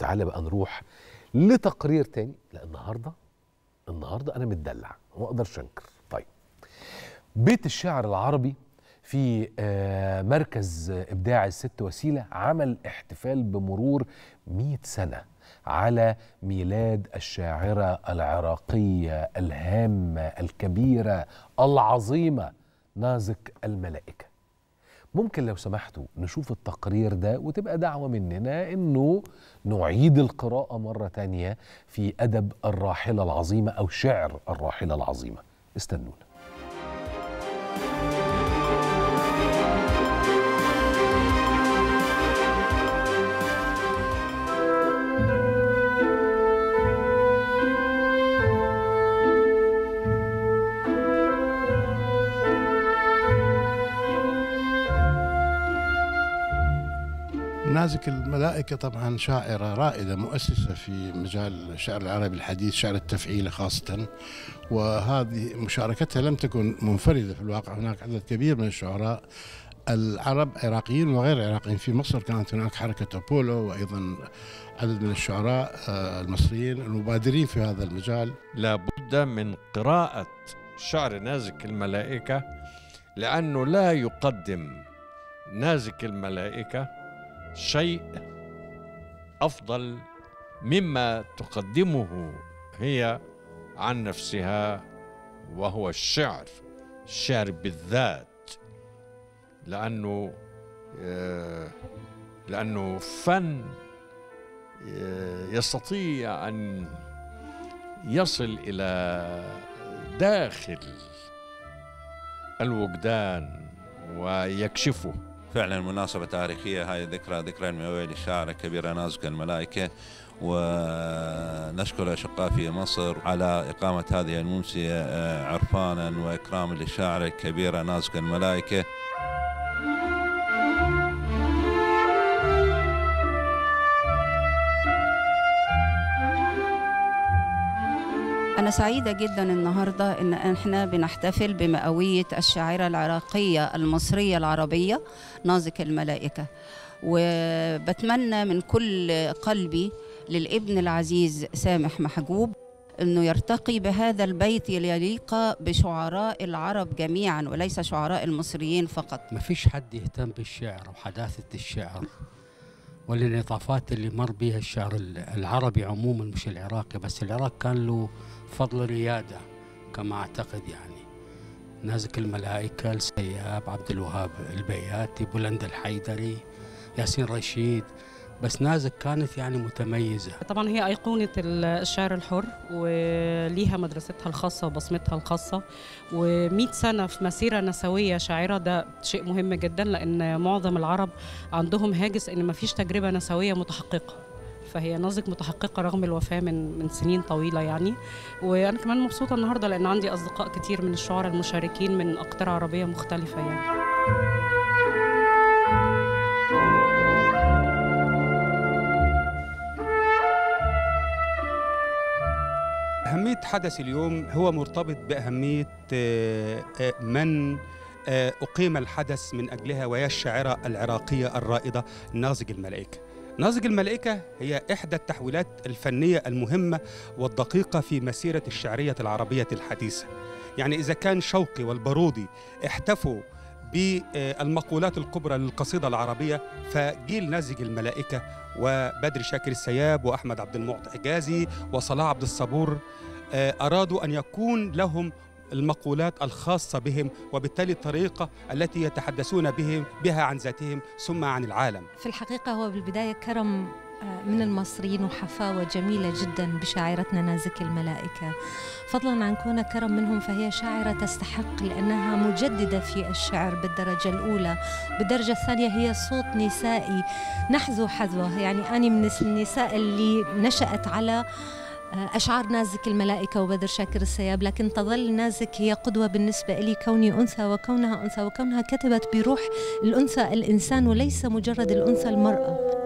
تعالى بقى نروح لتقرير تاني لا النهارده النهارده انا متدلع وما اقدرش انكر طيب بيت الشعر العربي في آه، مركز ابداع الست وسيله عمل احتفال بمرور 100 سنه على ميلاد الشاعره العراقيه الهامه الكبيره العظيمه نازك الملائكه ممكن لو سمحتوا نشوف التقرير ده وتبقى دعوة مننا انه نعيد القراءة مرة تانية في أدب الراحلة العظيمة أو شعر الراحلة العظيمة استنونا نازك الملائكة طبعا شاعرة رائدة مؤسسة في مجال الشعر العربي الحديث شعر التفعيلة خاصة وهذه مشاركتها لم تكن منفردة في الواقع هناك عدد كبير من الشعراء العرب عراقيين وغير عراقيين في مصر كانت هناك حركة أبولو وأيضا عدد من الشعراء آه، المصريين المبادرين في هذا المجال لابد من قراءة شعر نازك الملائكة لأنه لا يقدم نازك الملائكة شيء أفضل مما تقدمه هي عن نفسها وهو الشعر الشعر بالذات لأنه آه، لأنه فن آه، يستطيع أن يصل إلى داخل الوجدان ويكشفه فعلا مناسبة تاريخية هاي ذكرى ذكرى المئوية للشاعر الكبير نازك الملائكة ونشكر الأشقاء في مصر على إقامة هذه الممسية آه، عرفانا وإكراما للشاعر الكبير نازك الملائكة أنا سعيدة جدا النهاردة إن إحنا بنحتفل بمئوية الشاعرة العراقية المصرية العربية نازك الملائكة وبتمنى من كل قلبي للابن العزيز سامح محجوب انه يرتقي بهذا البيت ليليق بشعراء العرب جميعا وليس شعراء المصريين فقط ما فيش حد يهتم بالشعر وحداثة الشعر والانعطافات اللي مر بها الشعر العربي عموما مش العراقي بس العراق كان له فضل ريادة كما أعتقد يعني نازك الملائكة السياب عبد الوهاب البياتي بلند الحيدري ياسين رشيد بس نازك كانت يعني متميزة طبعا هي أيقونة الشعر الحر وليها مدرستها الخاصة وبصمتها الخاصة و100 سنة في مسيرة نسوية شاعرة ده شيء مهم جدا لأن معظم العرب عندهم هاجس إن مفيش تجربة نسوية متحققة فهي نازك متحققة رغم الوفاة من من سنين طويلة يعني وأنا كمان مبسوطة النهاردة لأن عندي أصدقاء كتير من الشعراء المشاركين من أقطار عربية مختلفة يعني أهمية حدث اليوم هو مرتبط بأهمية آه، آه، من آه، أقيم الحدث من أجلها وهي الشاعرة العراقية الرائدة نازج الملائكة نازج الملائكة هي إحدى التحويلات الفنية المهمة والدقيقة في مسيرة الشعرية العربية الحديثة يعني إذا كان شوقي والبارودي احتفوا بالمقولات الكبرى للقصيدة العربية فجيل نازج الملائكة وبدر شاكر السياب وأحمد عبد المعطي حجازي وصلاح عبد الصبور آه، أرادوا أن يكون لهم المقولات الخاصة بهم وبالتالي الطريقة التي يتحدثون بهم بها عن ذاتهم ثم عن العالم في الحقيقة هو بالبداية كرم آه، من المصريين وحفاوة جميلة جدا بشاعرتنا نازك الملائكة فضلا عن كون كرم منهم فهي شاعرة تستحق لأنها مجددة في الشعر بالدرجة الأولى بالدرجة الثانية هي صوت نسائي نحذو حذوه يعني أنا من النساء اللي نشأت على آه، أشعار نازك الملائكة وبدر شاكر السياب لكن تظل نازك هي قدوة بالنسبة لي كوني أنثى وكونها أنثى وكونها كتبت بروح الأنثى الإنسان وليس مجرد الأنثى المرأة